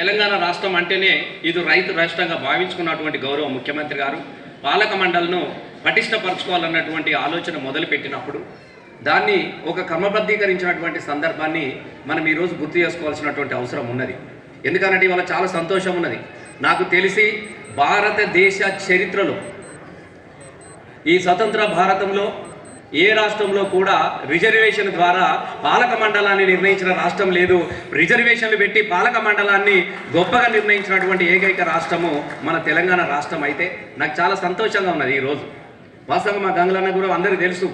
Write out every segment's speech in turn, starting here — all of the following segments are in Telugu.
తెలంగాణ రాష్ట్రం అంటేనే ఇది రైతు రాష్ట్రంగా భావించుకున్నటువంటి గౌరవ ముఖ్యమంత్రి గారు పాలక మండలిను పటిష్టపరచుకోవాలన్నటువంటి ఆలోచన మొదలుపెట్టినప్పుడు దాన్ని ఒక క్రమబద్ధీకరించినటువంటి సందర్భాన్ని మనం ఈరోజు గుర్తు చేసుకోవాల్సినటువంటి అవసరం ఉన్నది ఎందుకంటే ఇవాళ చాలా సంతోషం ఉన్నది నాకు తెలిసి భారతదేశ చరిత్రలో ఈ స్వతంత్ర భారతంలో ఏ రాష్ట్రంలో కూడా రిజర్వేషన్ ద్వారా పాలక మండలాన్ని నిర్ణయించిన రాష్ట్రం లేదు రిజర్వేషన్లు పెట్టి పాలక మండలాన్ని గొప్పగా నిర్ణయించినటువంటి ఏకైక రాష్ట్రము మన తెలంగాణ రాష్ట్రం అయితే నాకు చాలా సంతోషంగా ఉన్నది ఈరోజు వాస్తవంగా మా గంగలన్న కూడా అందరికీ తెలుసు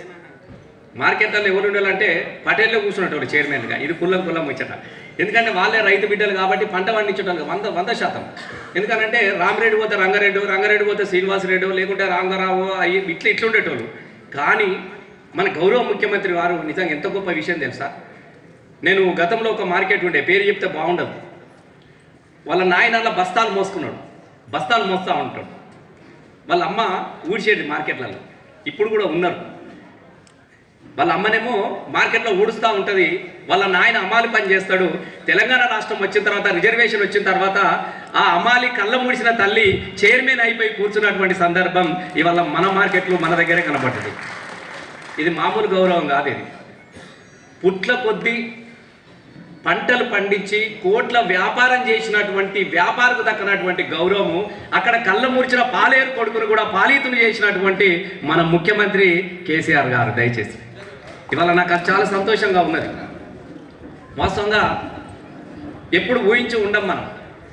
మార్కెట్లలో ఎవరు ఉండాలంటే పటేల్లో కూర్చున్నట్టు చైర్మన్గా ఇది కుల్లం కుల్లం ముచ్చట ఎందుకంటే వాళ్ళే రైతు బిడ్డలు కాబట్టి పంట పండించడం వంద వంద శాతం ఎందుకంటే రామరెడ్డి పోతే రంగారెడ్డి రంగారెడ్డి పోతే శ్రీనివాసరెడ్డి లేకుంటే రాంగారావు అయ్యి ఇట్లా ఇట్లా ఉండేటోళ్ళు కానీ మన గౌరవ ముఖ్యమంత్రి వారు నిజంగా ఎంత గొప్ప విషయం తెలుసా నేను గతంలో ఒక మార్కెట్ ఉండే పేరు చెప్తే బాగుండదు వాళ్ళ నాయనల్ల బస్తాలు మోసుకున్నాడు బస్తాలు మోస్తూ ఉంటాడు వాళ్ళ అమ్మ ఊడ్చేది మార్కెట్లలో ఇప్పుడు కూడా ఉన్నారు వాళ్ళ అమ్మనేమో మార్కెట్లో ఊడుస్తూ ఉంటుంది వాళ్ళ నాయన అమ్మాలి పని చేస్తాడు తెలంగాణ రాష్ట్రం వచ్చిన తర్వాత రిజర్వేషన్ వచ్చిన తర్వాత ఆ అమ్మాలి కళ్ళ మూడిసిన తల్లి చైర్మన్ అయిపోయి కూర్చున్నటువంటి సందర్భం ఇవాళ మన మార్కెట్లో మన దగ్గరే కనబడ్డది ఇది మామూలు గౌరవం కాదు ఇది పుట్ల కొద్దీ పంటలు పండించి కోట్ల వ్యాపారం చేసినటువంటి వ్యాపారకు దక్కనటువంటి గౌరవము అక్కడ కళ్ళ మూర్చిన పాలేరు కొడుకును కూడా పాలితులు చేసినటువంటి మన ముఖ్యమంత్రి కేసీఆర్ గారు దయచేసి ఇవాళ నాకు అది చాలా సంతోషంగా ఉన్నది వాస్తవంగా ఎప్పుడు ఊహించి ఉండం మనం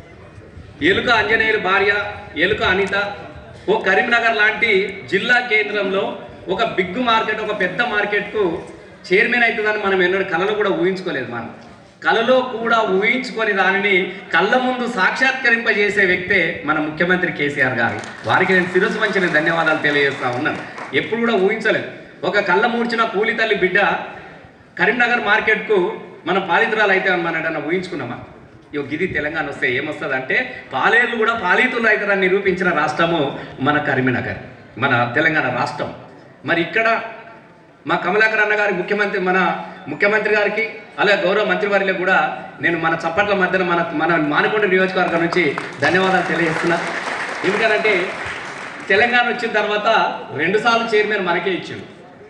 ఎలుక ఆంజనేయుల భార్య ఎలుక అనిత ఓ కరీంనగర్ లాంటి జిల్లా కేంద్రంలో ఒక బిగ్ మార్కెట్ ఒక పెద్ద మార్కెట్కు చైర్మన్ అవుతుందని మనం ఎన్నడూ కళలో కూడా ఊహించుకోలేదు మనం కళలో కూడా ఊహించుకొని దానిని కళ్ళ ముందు సాక్షాత్కరింపజేసే వ్యక్తే మన ముఖ్యమంత్రి కేసీఆర్ గారు వారికి నేను శిరస్సు వంచిన ధన్యవాదాలు తెలియజేస్తా ఉన్నాను ఎప్పుడు కూడా ఊహించలేదు ఒక కళ్ళ మూర్చిన కూలి తల్లి బిడ్డ కరీంనగర్ మార్కెట్కు మన పాలితురాలు అయితే మనం ఎడన్నా ఊహించుకున్నామా ఇగో గిది తెలంగాణ వస్తే ఏమొస్తుంది అంటే పాలేర్లు కూడా పాలితులు అవుతారని నిరూపించిన రాష్ట్రము మన కరీంనగర్ మన తెలంగాణ రాష్ట్రం మరి ఇక్కడ మా కమలాకర్ అన్న గారి ముఖ్యమంత్రి మన ముఖ్యమంత్రి గారికి అలాగే గౌరవ మంత్రివారికి కూడా నేను మన చప్పట్ల మధ్యన మన మన మానకొండ నియోజకవర్గం నుంచి ధన్యవాదాలు తెలియజేస్తున్నా ఎందుకంటే తెలంగాణ వచ్చిన తర్వాత రెండుసార్లు చైర్మన్ మనకే ఇచ్చిండు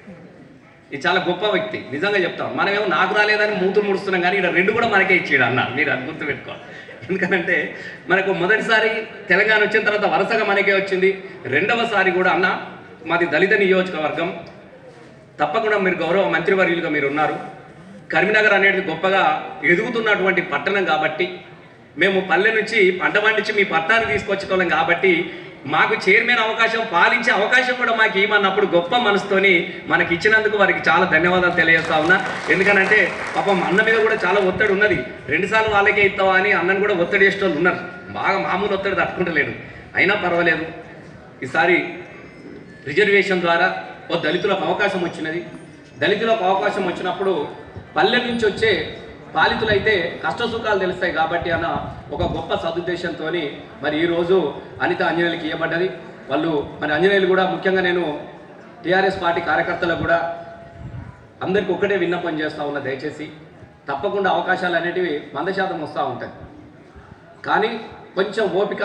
ఇది చాలా గొప్ప వ్యక్తి నిజంగా చెప్తాం మనమేమో నాకు రాలేదని మూతులు ముడుస్తున్నాం కానీ ఇక్కడ రెండు కూడా మనకే ఇచ్చాడు అన్న మీరు అది గుర్తుపెట్టుకోవాలి ఎందుకంటే మనకు మొదటిసారి తెలంగాణ వచ్చిన తర్వాత వరుసగా మనకే వచ్చింది రెండవసారి కూడా అన్న మాది దళిత నియోజకవర్గం తప్పకుండా మీరు గౌరవ మంత్రివర్యులుగా మీరు ఉన్నారు కరీంనగర్ అనేది గొప్పగా ఎదుగుతున్నటువంటి పట్టణం కాబట్టి మేము పల్లె నుంచి పంట పండించి మీ పట్టణానికి తీసుకొచ్చేటోళ్ళం కాబట్టి మాకు చైర్మన్ అవకాశం పాలించే అవకాశం కూడా మాకు ఇవ్వమన్నప్పుడు గొప్ప మనసుతోని మనకి ఇచ్చినందుకు వారికి చాలా ధన్యవాదాలు తెలియజేస్తా ఉన్నా ఎందుకనంటే పాపం అన్న మీద కూడా చాలా ఒత్తిడి ఉన్నది రెండుసార్లు వాళ్ళకే ఇస్తావా అని అన్నను కూడా ఒత్తిడి చేసేటోళ్ళు ఉన్నారు బాగా మామూలు ఒత్తిడి తట్టుకుంటలేడు అయినా పర్వాలేదు ఈసారి రిజర్వేషన్ ద్వారా ఓ దళితులకు అవకాశం వచ్చినది దళితులకు అవకాశం వచ్చినప్పుడు పల్లె నుంచి వచ్చే పాలితులైతే కష్ట సుఖాలు తెలుస్తాయి కాబట్టి అన్న ఒక గొప్ప సదుద్దేశంతో మరి ఈరోజు అనిత అంజనేయులకి ఇవ్వబడ్డది వాళ్ళు మరి అంజనేయులు కూడా ముఖ్యంగా నేను టీఆర్ఎస్ పార్టీ కార్యకర్తలకు కూడా అందరికీ ఒక్కటే విన్నపం చేస్తూ ఉన్నా దయచేసి తప్పకుండా అవకాశాలు అనేటివి వంద శాతం వస్తూ ఉంటాయి కానీ కొంచెం ఓపిక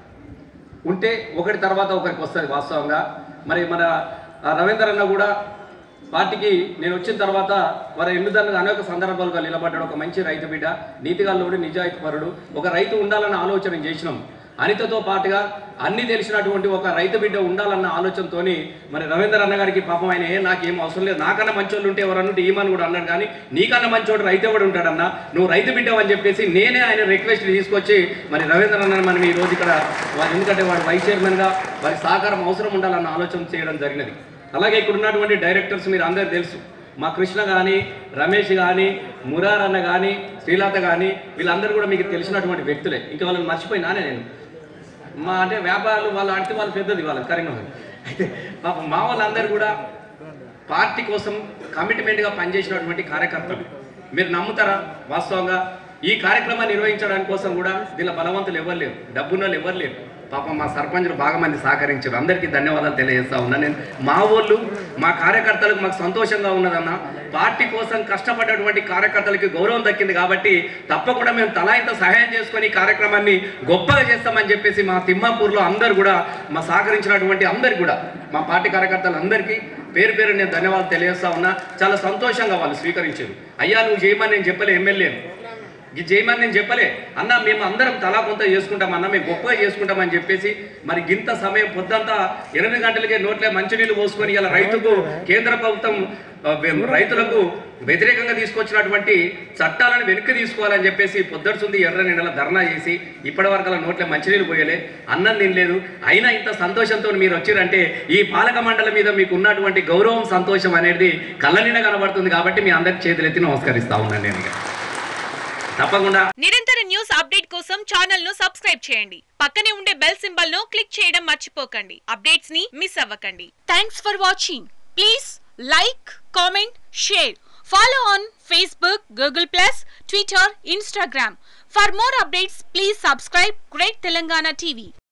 ఉంటే ఒకటి తర్వాత ఒకరికి వస్తుంది వాస్తవంగా మరి మన ఆ, రవీందర్ అన్న కూడా పార్టీకి నేను వచ్చిన తర్వాత వారి ఎన్నిదన్నగా అనేక సందర్భాలుగా నిలబడ్డాడు ఒక మంచి రైతు బిడ్డ నీతిగాల్లోడు నిజాయితీపరుడు ఒక రైతు ఉండాలన్న ఆలోచన చేసినాం అనితతో పాటుగా అన్ని తెలిసినటువంటి ఒక రైతు బిడ్డ ఉండాలన్న ఆలోచనతోని మరి రవీందర్ అన్న గారికి పాపం ఆయన ఏ నాకేం అవసరం లేదు నాకన్నా మంచోళ్ళు ఉంటే ఎవరన్నుంటే ఈమని కూడా అన్నాడు కానీ నీకన్నా మంచోడు రైతు ఎవడు ఉంటాడన్నా నువ్వు రైతు బిడ్డవు అని చెప్పేసి నేనే ఆయన రిక్వెస్ట్ తీసుకొచ్చి మరి రవీంద్ర అన్న మనం ఈ రోజు ఇక్కడ వారు ఎందుకంటే వాడు వైస్ చైర్మన్గా వారి సహకారం అవసరం ఉండాలన్న ఆలోచన చేయడం జరిగినది అలాగే ఇక్కడ ఉన్నటువంటి డైరెక్టర్స్ మీరు అందరికీ తెలుసు మా కృష్ణ కానీ రమేష్ కానీ మురార్ అన్న కానీ శ్రీలత కానీ వీళ్ళందరూ కూడా మీకు తెలిసినటువంటి వ్యక్తులే ఇంకా వాళ్ళని మర్చిపోయినానే నేను మా అంటే వ్యాపారాలు వాళ్ళు ఆడితే వాళ్ళు పెద్దది వాళ్ళ కరీంనగర్ అయితే పాపం మా వాళ్ళందరూ కూడా పార్టీ కోసం కమిట్మెంట్గా పనిచేసినటువంటి కార్యకర్తలు మీరు నమ్ముతారా వాస్తవంగా ఈ కార్యక్రమాన్ని నిర్వహించడానికి కోసం కూడా దీనిలో బలవంతులు ఎవరు లేరు డబ్బున్న వాళ్ళు ఎవరు లేరు పాపం మా సర్పంచులు బాగా మంది సహకరించారు అందరికీ ధన్యవాదాలు తెలియజేస్తా ఉన్నా నేను మా ఊళ్ళు మా కార్యకర్తలకు మాకు సంతోషంగా ఉన్నదన్న పార్టీ కోసం కష్టపడ్డటువంటి కార్యకర్తలకి గౌరవం దక్కింది కాబట్టి తప్పకుండా మేము తలా ఇంత సహాయం చేసుకొని ఈ కార్యక్రమాన్ని గొప్పగా చేస్తామని చెప్పేసి మా తిమ్మాపూర్లో అందరు కూడా మా సహకరించినటువంటి అందరికి కూడా మా పార్టీ కార్యకర్తలు అందరికీ పేరు పేరు నేను ధన్యవాదాలు తెలియజేస్తా ఉన్నా చాలా సంతోషంగా వాళ్ళు స్వీకరించారు అయ్యా నువ్వు చేయమని నేను చెప్పలే ఎమ్మెల్యేను ఇది చేయమని నేను చెప్పలే అన్న మేము అందరం తలా కొంత చేసుకుంటాం అన్న మేము గొప్పగా చేసుకుంటామని చెప్పేసి మరి గింత సమయం పొద్దంతా ఎనిమిది గంటలకే నోట్లే మంచినీళ్ళు పోసుకొని ఇలా రైతుకు కేంద్ర ప్రభుత్వం ఆ, వె- రైతులకు వ్యతిరేకంగా తీసుకొచ్చినటువంటి చట్టాలను వెనక్కి తీసుకోవాలని చెప్పేసి పొద్దడుచుంది ఎర్ర నెల ధర్నా చేసి ఇప్పటి వరకు అలా నోట్లే మంచినీళ్ళు పోయలే అన్నం తినలేదు అయినా ఇంత సంతోషంతో మీరు వచ్చిరంటే ఈ పాలక మండలి మీద మీకు ఉన్నటువంటి గౌరవం సంతోషం అనేది కళ్ళ నిండా కనబడుతుంది కాబట్టి మీ అందరికి చేతులెత్తి నమస్కరిస్తా ఉన్నాను నేను ఇక. తప్పకుండా నిరంతర న్యూస్ అప్డేట్ కోసం ఛానల్ ను సబ్స్క్రైబ్ చేయండి పక్కనే ఉండే బెల్ సింబల్ ను క్లిక్ చేయడం మర్చిపోకండి అప్డేట్స్ ని మిస్ అవ్వకండి thanks for watching please like comment share follow on Facebook Google plus Twitter Instagram for more updates please subscribe great Telangana TV